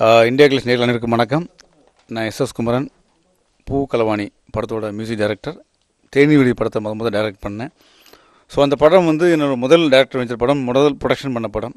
ஆஹ் India கிளஸ் நேரில் அனைவருக்கும் வணக்கம் நான் எஸ் எஸ் குமரன் பூ கலவாணி படத்தோட மியூசிக் டைரக்டர் தேனிவெளி படத்தை முத முதல் டைரக்ட் பண்ணேன் ஸோ அந்த படம் வந்து என்னோட முதல் டைரக்டர் வச்ச படம் முதல் ப்ரொடக்ஷன் பண்ண படம்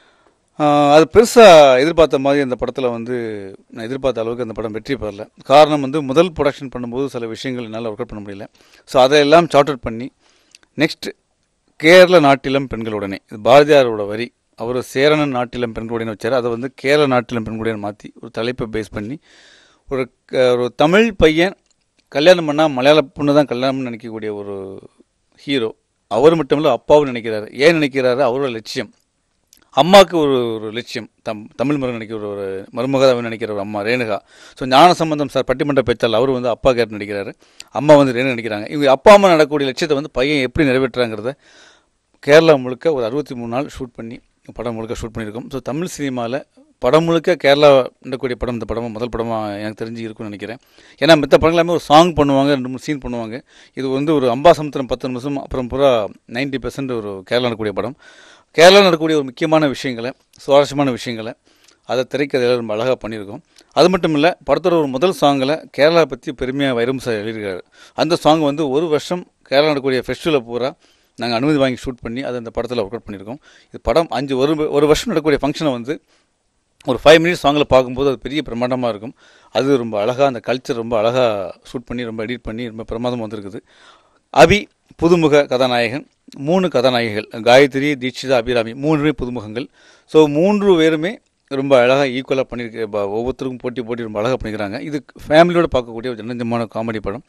ஆஹ் அது பெருசாக எதிர்பார்த்த மாதிரி அந்த படத்தில் வந்து நான் எதிர்பார்த்த அளவுக்கு அந்த படம் வெற்றி பெறல காரணம் வந்து முதல் ப்ரொடக்ஷன் பண்ணும்போது சில விஷயங்கள் என்னால் ஒர்க் அவுட் பண்ண முடியல ஸோ அதையெல்லாம் சார்ட் அவுட் பண்ணி நெக்ஸ்ட் கேரள நாட்டிலம் பெண்களுடனே இது பாரதியாரோட வரி அவர் சேரணன் நாட்டிலம் பெண்களுடன் வச்சார் அதை வந்து கேரள நாட்டிலம் பெண்களுடன் மாற்றி ஒரு தலைப்பை பேஸ் பண்ணி ஒரு க- ஒரு தமிழ் பையன் கல்யாணம் பண்ணால் மலையாள பொண்ணு தான் கல்யாணம்னு நினைக்கக்கூடிய ஒரு ஹீரோ அவர் மட்டும் இல்லை அப்பாவும் நினைக்கிறாரு ஏன் நினைக்கிறாரு அவரோட லட்சியம் அம்மாவுக்கு ஒரு ஒரு லட்சியம் தம் தமிழ் மருமகன் நினைக்கிற ஒரு ஒரு மருமகதாவை நினைக்கிற ஒரு அம்மா ரேணுகா ஸோ ஞான சம்பந்தம் சார் பட்டிமன்ற பேச்சாளர் அவர் வந்து அப்பா கேட்டு நடிக்கிறாரு அம்மா வந்து ரேணு நடிக்கிறாங்க இவங்க அப்பா அம்மா நடக்கக்கூடிய லட்சியத்தை வந்து பையன் எப்படி நிறைவேற்றுறாங்கிறத கேரளா முழுக்க ஒரு அறுபத்தி மூணு நாள் ஷூட் பண்ணி படம் முழுக்க ஷூட் பண்ணியிருக்கோம் ஸோ தமிழ் சினிமாவில் படம் முழுக்க கேரளா நடக்கூடிய படம் இந்த படமாக முதல் படமாக எனக்கு தெரிஞ்சு இருக்கும்னு நினைக்கிறேன் ஏன்னா மற்ற படங்கள் எல்லாமே ஒரு சாங் பண்ணுவாங்க ரெண்டு மூணு சீன் பண்ணுவாங்க இது வந்து ஒரு அம்பாசமுத்திரம் பத்து நிமிஷம் அப்புறம் பூரா நைன்டி பெர்சன்ட் ஒரு கேரளா நடக்கக்கூடிய படம் கேரளா நடக்கக்கூடிய ஒரு முக்கியமான விஷயங்களை சுவாரஸ்யமான விஷயங்களை அதை திரைக்கதையில் ரொம்ப அழகாக பண்ணியிருக்கோம் அது மட்டும் இல்லை படத்தோட ஒரு முதல் சாங்கில் கேரளா பற்றி பெருமையாக வைரம் சார் எழுதியிருக்காரு அந்த சாங் வந்து ஒரு வருஷம் கேரளா நடக்கக்கூடிய ஃபெஸ்டிவலில் பூரா நாங்கள் அனுமதி வாங்கி ஷூட் பண்ணி அதை அந்த படத்தில் ஒர்க் அவுட் பண்ணியிருக்கோம் இது படம் அஞ்சு ஒரு ஒரு வருஷம் நடக்கக்கூடிய ஃபங்க்ஷனை வந்து ஒரு ஃபைவ் மினிட்ஸ் சாங்கில் பார்க்கும்போது அது பெரிய பிரமாண்டமாக இருக்கும் அது ரொம்ப அழகாக அந்த கல்ச்சர் ரொம்ப அழகாக ஷூட் பண்ணி ரொம்ப எடிட் பண்ணி ரொம்ப பிரமாதமாக வந்திருக்குது அபி புதுமுக கதாநாயகன் மூணு கதாநாயகிகள் காயத்ரி தீட்சிதா அபிராமி மூணுமே புதுமுகங்கள் ஸோ மூன்று பேருமே ரொம்ப அழகாக ஈக்குவலாக பண்ணியிருக்க ப- ஒவ்வொருத்தருக்கும் போட்டி போட்டி ரொம்ப அழகாக பண்ணிக்கிறாங்க இது ஃபேமிலியோட பார்க்கக்கூடிய ஒரு ஜனஞ்சமான காமெடி படம்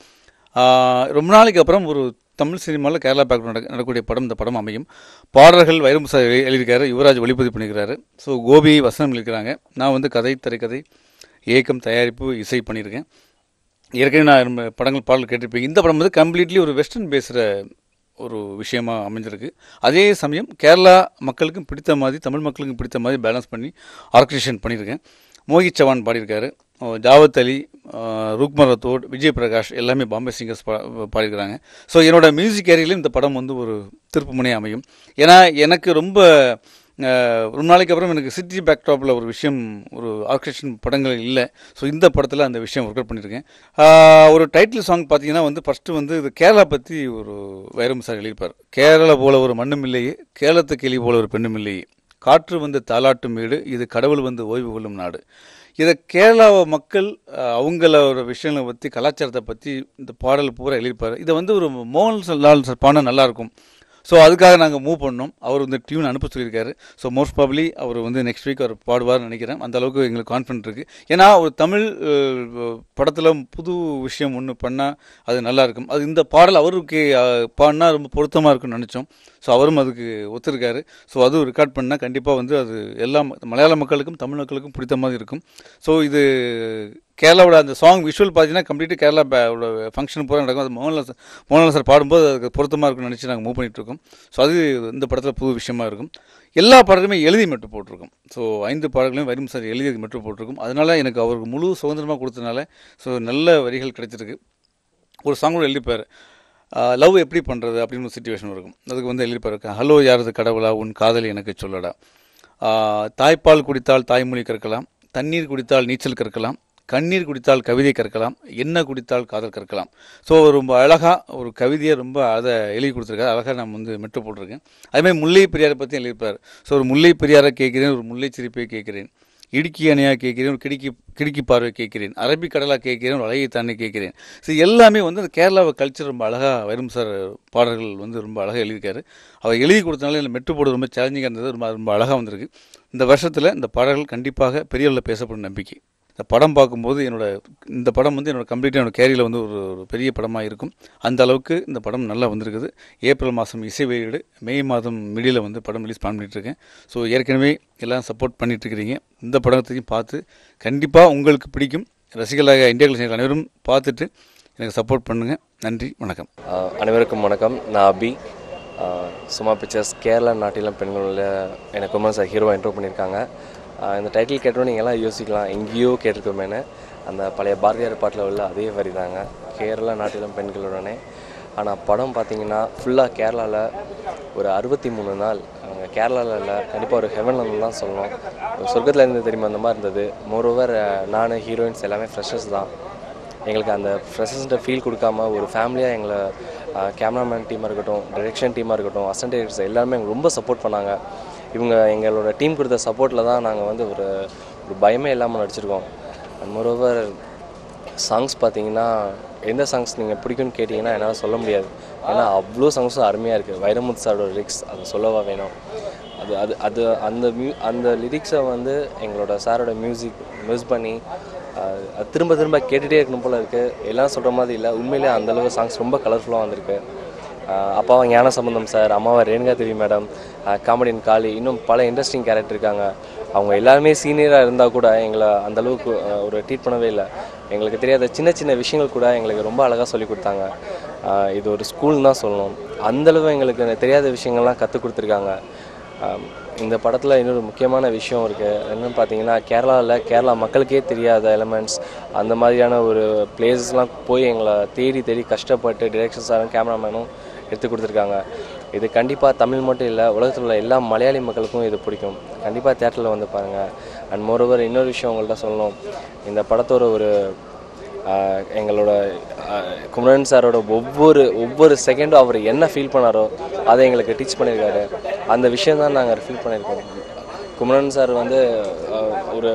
ஆஹ் ரொம்ப நாளைக்கு அப்புறம் ஒரு தமிழ் சினிமாவில் கேரளா பேக் நட நடக்கக்கூடிய படம் இந்த படம் அமையும் பாடல்கள் வைரம் சார் எழு- எழுதியிருக்காரு யுவராஜ் ஒளிப்பதிவு பண்ணியிருக்காரு ஸோ கோபி வசனம் எழுதியிருக்கிறாங்க நான் வந்து கதை திரைக்கதை இயக்கம் தயாரிப்பு இசை பண்ணியிருக்கேன் ஏற்கனவே நான் ரொம்ப படங்கள் பாடல் கேட்டிருப்பீங்க இந்த படம் வந்து கம்ப்ளீட்லி ஒரு வெஸ்டர்ன் பேசுகிற ஒரு விஷயமா அமைஞ்சிருக்கு அதே சமயம் கேரளா மக்களுக்கும் பிடித்த மாதிரி தமிழ் மக்களுக்கும் பிடித்த மாதிரி பேலன்ஸ் பண்ணி ஆர்கனைசேஷன் பண்ணியிருக்கேன் மோகித் சவான் பாடியிருக்காரு அஹ் ஜாவத் அலி அஹ் ருக்மர் ரத்தோட் விஜய் பிரகாஷ் எல்லாமே பாம்பே சிங்கர்ஸ் பா பாடியிருக்கிறாங்க ஸோ என்னோட மியூசிக் ஏரியிலும் இந்த படம் வந்து ஒரு திருப்புமுனையாக அமையும் ஏன்னா எனக்கு ரொம்ப அஹ், ரொம்ப நாளைக்கு அப்புறம் எனக்கு சிட்டி பேக்டாப்பில் ஒரு விஷயம் ஒரு ஆர்கெஸ்ட்ரேஷன் படங்கள் இல்லை ஸோ இந்த படத்தில் அந்த விஷயம் ஒர்க் அவுட் பண்ணியிருக்கேன் ஆஹ், ஒரு டைட்டில் சாங் பார்த்தீங்கன்னா வந்து ஃபஸ்ட்டு வந்து இது கேரளா பற்றி ஒரு வைரம் சார் எழுதியிருப்பார் கேரளா போல ஒரு மண்ணும் இல்லையே கேரளத்து கிளி போல ஒரு பெண்ணும் இல்லையே காற்று வந்து தாலாட்டும் வீடு இது கடவுள் வந்து ஓய்வு கொள்ளும் நாடு இதை கேரளா மக்கள் அஹ், அவங்களோட விஷயங்களை பற்றி கலாச்சாரத்தை பற்றி இந்த பாடல் பூரா எழுதியிருப்பார் இதை வந்து ஒரு மோகன் லால் சார் பாடினா நல்லாயிருக்கும் ஸோ அதுக்காக நாங்கள் மூவ் பண்ணோம் அவர் வந்து டியூன் அனுப்ப சொல்லியிருக்காரு ஸோ மோஸ்ட் ப்ராப்ளி அவர் வந்து நெக்ஸ்ட் வீக் அவர் பாடுவார்னு நினைக்கிறேன் அந்த அளவுக்கு எங்களுக்கு கான்ஃபிடென்ட் இருக்குது ஏன்னா ஒரு தமிழ் படத்தில் புது விஷயம் ஒன்று பண்ணால் அது நல்லா இருக்கும் அது இந்த பாடல் அவருக்கு அஹ், பாடினா ரொம்ப பொருத்தமாக இருக்கும்னு நினச்சோம் ஸோ அவரும் அதுக்கு ஒத்துருக்காரு ஸோ அதுவும் ரெக்கார்ட் பண்ணால் கண்டிப்பாக வந்து அது எல்லா ம- மலையாள மக்களுக்கும் தமிழ் மக்களுக்கும் பிடித்த மாதிரி இருக்கும் ஸோ இது கேரளாவோட அந்த சாங் விஷுவல் பார்த்தீங்கன்னா கம்ப்ளீட்டாக கேரளா ஃபங்க்ஷன் பூரா நடக்கும் அது மோகன்லால் சார் மோகன்லால் சார் பாடும்போது அதுக்கு பொருத்தமாக இருக்கும்னு நினச்சி நாங்கள் மூவ் பண்ணிட்டு இருக்கோம் ஸோ அது இந்த படத்தில் புது விஷயமா இருக்கும் எல்லா பாடலுமே எழுதி மட்டும் போட்டிருக்கோம் ஸோ ஐந்து பாடல்களையும் வரும் சார் எழுதி மட்டும் போட்டிருக்கும் அதனால எனக்கு அவருக்கு முழு சுதந்திரமாக கொடுத்தனால ஸோ நல்ல வரிகள் கிடைச்சிருக்கு ஒரு சாங் கூட எழுதிப்பார் லவ் எப்படி பண்ணுறது அப்படின்னு ஒரு சுச்சுவேஷன் இருக்கும் அதுக்கு வந்து எழுதிப்பார் ஹலோ யாரது கடவுளா உன் காதல் எனக்கு சொல்லடா ஆஹ் தாய்ப்பால் குடித்தால் தாய்மொழி கற்கலாம் தண்ணீர் குடித்தால் நீச்சல் கற்கலாம் கண்ணீர் குடித்தால் கவிதை கற்கலாம் எண்ணெய் குடித்தால் காதல் கற்கலாம் ஸோ ரொம்ப அழகாக ஒரு கவிதையை ரொம்ப அதை எழுதி கொடுத்துருக்காரு அழகாக நான் வந்து மெட்டு போட்டிருக்கேன் அதேமாதிரி முல்லை பெரியாரை பற்றி எழுதியிருப்பார் ஸோ ஒரு முல்லை பெரியாரை கேட்கிறேன் ஒரு முல்லை சிரிப்பை கேட்கிறேன் இடுக்கி அணையாக கேட்கிறேன் ஒரு கிடுக்கி கிடுக்கி பார்வை கேட்கிறேன் அரபிக் கடலாக கேட்கிறேன் ஒரு அழகை தானே கேட்கிறேன் ஸோ எல்லாமே வந்து அந்த கேரளாவை கல்ச்சர் ரொம்ப அழகாக வரும் சார் பாடல்கள் வந்து ரொம்ப அழகாக எழுதியிருக்காரு அவர் எழுதி கொடுத்தனால எனக்கு மெட்டு போட ரொம்ப சேலஞ்சிங்காக இருந்தது ரொம்ப ரொம்ப அழகாக வந்திருக்கு இந்த வருஷத்தில் இந்த பாடல்கள் கண்டிப்பாக பெரிய அளவில் பேசப்படும் நம்பிக்கை இந்த படம் பார்க்கும்போது என்னோட இந்த படம் வந்து என்னோட கம்ப்ளீட்டாக என்னோட கேரியில் வந்து ஒரு ஒரு பெரிய படமாக இருக்கும் அந்த அளவுக்கு இந்த படம் நல்லா வந்திருக்குது ஏப்ரல் மாதம் இசை வெளியீடு மே மாதம் மிடியில் வந்து படம் ரிலீஸ் பண்ணிட்டு இருக்கேன் ஸோ ஏற்கனவே எல்லாம் சப்போர்ட் பண்ணிட்டு இருக்கிறீங்க இந்த படத்தையும் பார்த்து கண்டிப்பாக உங்களுக்கு பிடிக்கும் ரசிகர்களாக இந்தியா கலைஞர்கள் அனைவரும் பார்த்துட்டு எனக்கு சப்போர்ட் பண்ணுங்கள் நன்றி வணக்கம் ஆஹ் அனைவருக்கும் வணக்கம் நான் அபி ஆஹ் சும்மா பிக்சர்ஸ் கேரளா நாட்டிலம் பெண்களில் எனக்கு குமார் சார் ஹீரோவாக இன்ட்ரோ பண்ணியிருக்காங்க ஆஹ் இந்த டைட்டில் கேட்டோம் நீங்கள் எல்லாம் யோசிக்கலாம் எங்கேயோ கேட்டிருக்கோமேனு அந்த பழைய பாரதியார் பாட்டில் உள்ள அதே வரி தாங்க கேரளா நாட்டிலம் பெண்களுடனே ஆனால் படம் பார்த்தீங்கன்னா ஃபுல்லாக கேரளாவில் ஒரு அறுபத்தி மூணு நாள் அவங்க கேரளாவில் இல்லை கண்டிப்பாக ஒரு ஹெவனில் தான் சொல்லணும் ஒரு சொர்க்கத்தில் இருந்து தெரியுமா அந்த மாதிரி இருந்தது மோரோவர் நான் ஹீரோயின்ஸ் எல்லாமே ஃப்ரெஷர்ஸ் தான் எங்களுக்கு அந்த ஃப்ரெஷர்ஸ்ன்ற ஃபீல் கொடுக்காம ஒரு ஃபேமிலியாக எங்களை கேமராமேன் டீமாக இருக்கட்டும் டைரெக்ஷன் டீமாக இருக்கட்டும் அசன்ட் டைரக்டர்ஸ் எல்லாருமே எங்களுக்கு ரொம்ப சப்போர்ட் பண்ணாங்க இவங்க எங்களோட டீம் கொடுத்த சப்போர்ட்டில் தான் நாங்கள் வந்து ஒரு ஒரு பயமே இல்லாமல் நடிச்சிருக்கோம் அண்ட் மோரோவர் சாங்ஸ் பார்த்தீங்கன்னா எந்த சாங்ஸ் நீங்கள் பிடிக்கும்னு கேட்டிங்கன்னா என்னால் சொல்ல முடியாது ஏன்னா அவ்வளோ சாங்ஸும் அருமையாக இருக்குது வைரமுத்து சாரோட லிரிக்ஸ் அது சொல்லவா வேணும் அது அது அது அந்த மியூ அந்த லிரிக்ஸை வந்து எங்களோட சாரோட மியூசிக் மியூஸ் பண்ணி அஹ், அது திரும்ப திரும்ப கேட்டுகிட்டே இருக்கணும் போல் இருக்குது எல்லாம் சொல்கிற மாதிரி இல்லை உண்மையிலே அந்தளவு சாங்ஸ் ரொம்ப கலர்ஃபுல்லாக வந்திருக்கு ஆஹ் அப்பாவா ஞான சம்பந்தம் சார் அம்மாவா ரேணுகா தேவி மேடம் காமெடியன் காளி இன்னும் பல இன்ட்ரெஸ்டிங் கேரக்டர் இருக்காங்க அவங்க எல்லாருமே சீனியராக இருந்தால் கூட எங்களை அந்த அளவுக்கு ஆஹ் ஒரு ட்ரீட் பண்ணவே இல்லை எங்களுக்கு தெரியாத சின்ன சின்ன விஷயங்கள் கூட எங்களுக்கு ரொம்ப அழகாக சொல்லி கொடுத்தாங்க ஆஹ் இது ஒரு ஸ்கூல்னு தான் சொல்லணும் அந்தளவு எங்களுக்கு தெரியாத விஷயங்கள்லாம் கற்றுக் கொடுத்துருக்காங்க ஆம், இந்த படத்தில் இன்னொரு முக்கியமான விஷயம் இருக்குது என்னென்னு பார்த்தீங்கன்னா கேரளாவில் கேரளா மக்களுக்கே தெரியாத எலமெண்ட்ஸ் அந்த மாதிரியான ஒரு பிளேசஸ்லாம் போய் எங்களை தேடி தேடி கஷ்டப்பட்டு டிரெக்ஷன் சாரும் கேமராமேனும் எடுத்து கொடுத்துருக்காங்க இது கண்டிப்பாக தமிழ் மட்டும் இல்லை உலகத்தில் உள்ள எல்லா மலையாளி மக்களுக்கும் இது பிடிக்கும் கண்டிப்பாக தேட்டரில் வந்து பாருங்கள் அண்ட் மோரோவர் இன்னொரு விஷயம் உங்கள்கிட்ட சொல்லணும் இந்த படத்தோட ஒரு ஆஹ் எங்களோட ஆஹ் குமரன் சாரோட ஒவ்வொரு ஒவ்வொரு செகண்டும் அவர் என்ன ஃபீல் பண்ணாரோ அதை எங்களுக்கு டீச் பண்ணியிருக்காரு அந்த விஷயம் தான் நாங்கள் ஃபீல் பண்ணியிருக்கோம் குமரன் சார் வந்து ஆஹ் ஒரு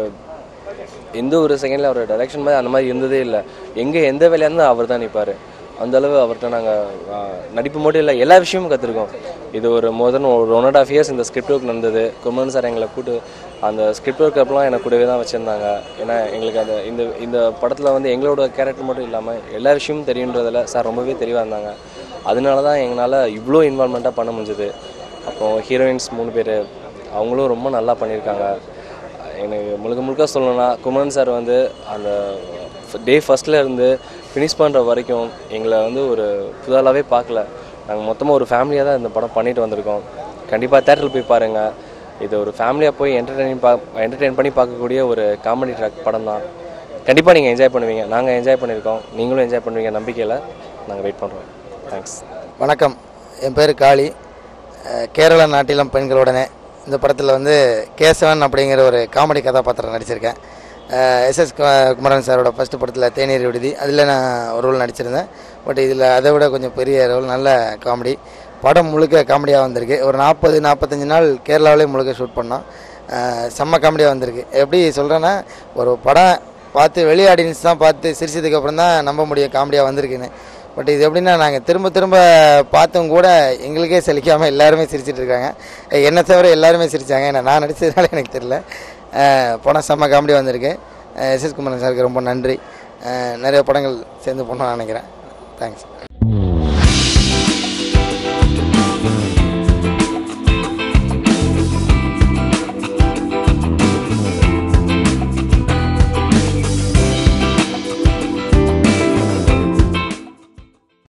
எந்த ஒரு செகண்டில் அவர் டைரக்ஷன் மாதிரி அந்த மாதிரி இருந்ததே இல்லை எங்கே எந்த வேலையாக இருந்தால் அவர் தான் நிற்பார் அந்த அளவு அவர்கிட்ட நாங்கள் நடிப்பு மட்டும் இல்லை எல்லா விஷயமும் கற்றுருக்கோம் இது ஒரு மோர் தென் ஒரு ஒன் அண்ட் ஆஃப் இயர்ஸ் இந்த ஸ்கிரிப்ட் ஒர்க் நடந்தது குமரன் சார் எங்களை கூட்டு அந்த ஸ்கிரிப்ட் ஒர்க் அப்பெல்லாம் எனக்கு கூடவே தான் வச்சுருந்தாங்க ஏன்னா எங்களுக்கு அந்த இந்த இந்த படத்தில் வந்து எங்களோட கேரக்டர் மட்டும் இல்லாமல் எல்லா விஷயமும் தெரியுன்றதில் சார் ரொம்பவே தெளிவாக இருந்தாங்க அதனால தான் எங்களால் இவ்வளோ இன்வால்மெண்ட்டாக பண்ண முடிஞ்சது அப்புறம் ஹீரோயின்ஸ் மூணு பேர் அவங்களும் ரொம்ப நல்லா பண்ணியிருக்காங்க எனக்கு முழுக்க முழுக்க சொல்லணும்னா குமரன் சார் வந்து அந்த டே ஃபஸ்ட்டில் இருந்து ஃபினிஷ் பண்ணுற வரைக்கும் எங்களை வந்து ஒரு புதாலாவே பார்க்கல நாங்கள் மொத்தமாக ஒரு ஃபேமிலியாக தான் இந்த படம் பண்ணிட்டு வந்திருக்கோம் கண்டிப்பாக தேட்டரில் போய் பாருங்கள் இது ஒரு ஃபேமிலியாக போய் என்டர்டெயின் பா என்டர்டெயின் பண்ணி பார்க்கக்கூடிய ஒரு காமெடி ட்ராக் படம் தான் கண்டிப்பாக நீங்கள் என்ஜாய் பண்ணுவீங்க நாங்கள் என்ஜாய் பண்ணியிருக்கோம் நீங்களும் என்ஜாய் பண்ணுவீங்க நம்பிக்கையில் நாங்கள் வெயிட் பண்ணுறோம் தேங்க்ஸ் வணக்கம் என் பேர் காளி அஹ் கேரள நாட்டிலம் பெண்களுடனே இந்த படத்தில் வந்து கேசவன் அப்படிங்கிற ஒரு காமெடி கதாபாத்திரம் நடிச்சிருக்கேன் எஸ்எஸ் குமரன் சாரோட ஃபஸ்ட்டு படத்தில் தேநீர் விடுதி அதில் நான் ஒரு ரோல் நடிச்சிருந்தேன் பட் இதில் அதை விட கொஞ்சம் பெரிய ரோல் நல்ல காமெடி படம் முழுக்க காமெடியாக வந்திருக்கு ஒரு நாற்பது நாற்பத்தஞ்சு நாள் கேரளாவிலே முழுக்க ஷூட் பண்ணோம் அஹ் செம்ம காமெடியாக வந்திருக்கு எப்படி சொல்கிறேன்னா ஒரு படம் பார்த்து வெளி ஆடியன்ஸ் தான் பார்த்து சிரிச்சதுக்கு அப்புறம் தான் நம்ப முடியும் காமெடியாக வந்திருக்குன்னு பட் இது எப்படின்னா நாங்கள் திரும்ப திரும்ப பார்த்தும் கூட எங்களுக்கே சலிக்காமல் எல்லாருமே சிரிச்சிட்டு இருக்காங்க அஹ் என்னை தவிர எல்லாருமே சிரிச்சாங்க ஏன்னா நான் நடிச்சதுனால எனக்கு தெரியல அஹ் படம் செம்ம காமெடி வந்திருக்கு எஸ்எஸ் குமரன் சாருக்கு ரொம்ப நன்றி அஹ் நிறைய படங்கள் சேர்ந்து பண்ணணும்னு நினைக்கிறேன் தேங்க்ஸ்